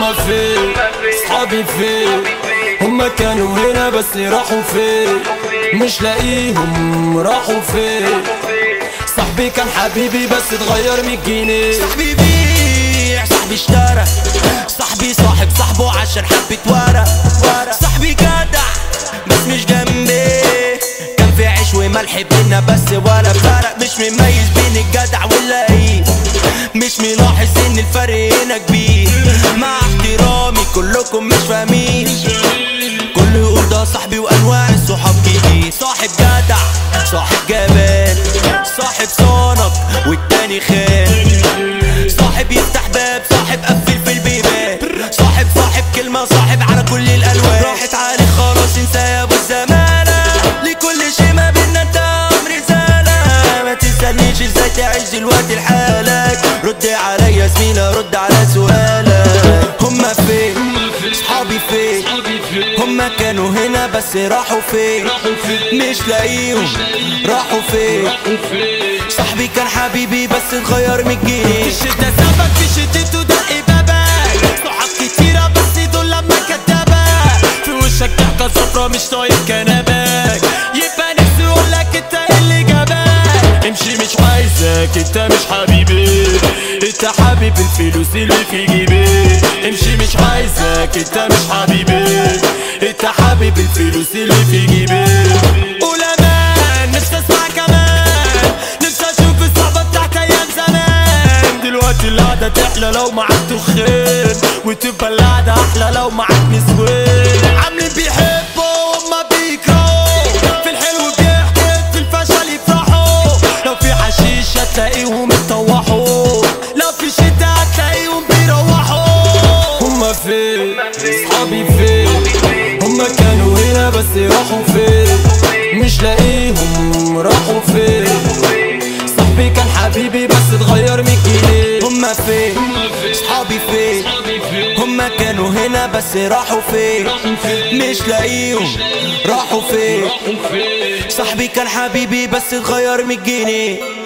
هما فين صحابي فين هما كانوا هنا بس راحوا فين مش لاقيهم راحوا فين صاحبي كان حبيبي بس اتغير من جنيه صاحبي بيع صاحبي اشترى صاحبي صاحب صاحبه عشان حبة ورق صاحبي جدع بس مش جنبي كان في عيش وملح بينا بس ولا فرق مش مميز بين الجدع واللئيم مش ملاحظ ان الفرق هنا كبير مع احترامي كلكم مش فاهمين كل يقول ده صاحبي وانواع الصحاب كتير صاحب جدع صاحب جبان صاحب صنك والتاني خان صاحب يفتح باب صاحب قفل في البيبان صاحب صاحب كلمة صاحب على كل الألوان راحت عليك خلاص انت يا ابو الزمانة لكل شي ما بينا انت امر رسالة ما تسألنيش ازاي تعيش دلوقتي لحالك رد عليا زميلة رد على سؤالك هما فين صحابي فين هما كانوا هنا بس راحوا فين مش لاقيهم راحوا فين صاحبي كان حبيبي بس اتغير من الجنيه الشدة سبب في شدته دق بابك صحاب كتيرة بس دول لما كدبك في وشك ضحكة صفرا مش طايق كنبك يبقى نفسي يقولك انت إيه اللي جابك امشي مش عايزك انت مش حبيبي انت حبيب الفلوس اللي في جيبي امشي مش عايزك انت مش حبيبي انت حبيب الفلوس اللي في جيبي قول امان نفسي اسمع كمان نفسي اشوف الصحبة بتاعت ايام زمان دلوقتي القعدة تحلى لو معاك دخان وتبقى القعدة احلى لو معاك نسوان عاملين بيحبوا وما بيكرهوا في الحلو بيحكي في الفشل يفرحوا لو في حشيش هتلاقيهم اتطوحوا لو في شتا هتلاقيهم بيروحوا هما فين صحابي فين هما كانوا هنا بس راحوا فين مش لاقيهم راحوا فين صاحبي كان حبيبي بس اتغير من جنيه هما فين صحابي فين هما كانوا هنا بس راحوا فين مش لاقيهم راحوا فين صاحبي كان حبيبي بس اتغير من الجنيه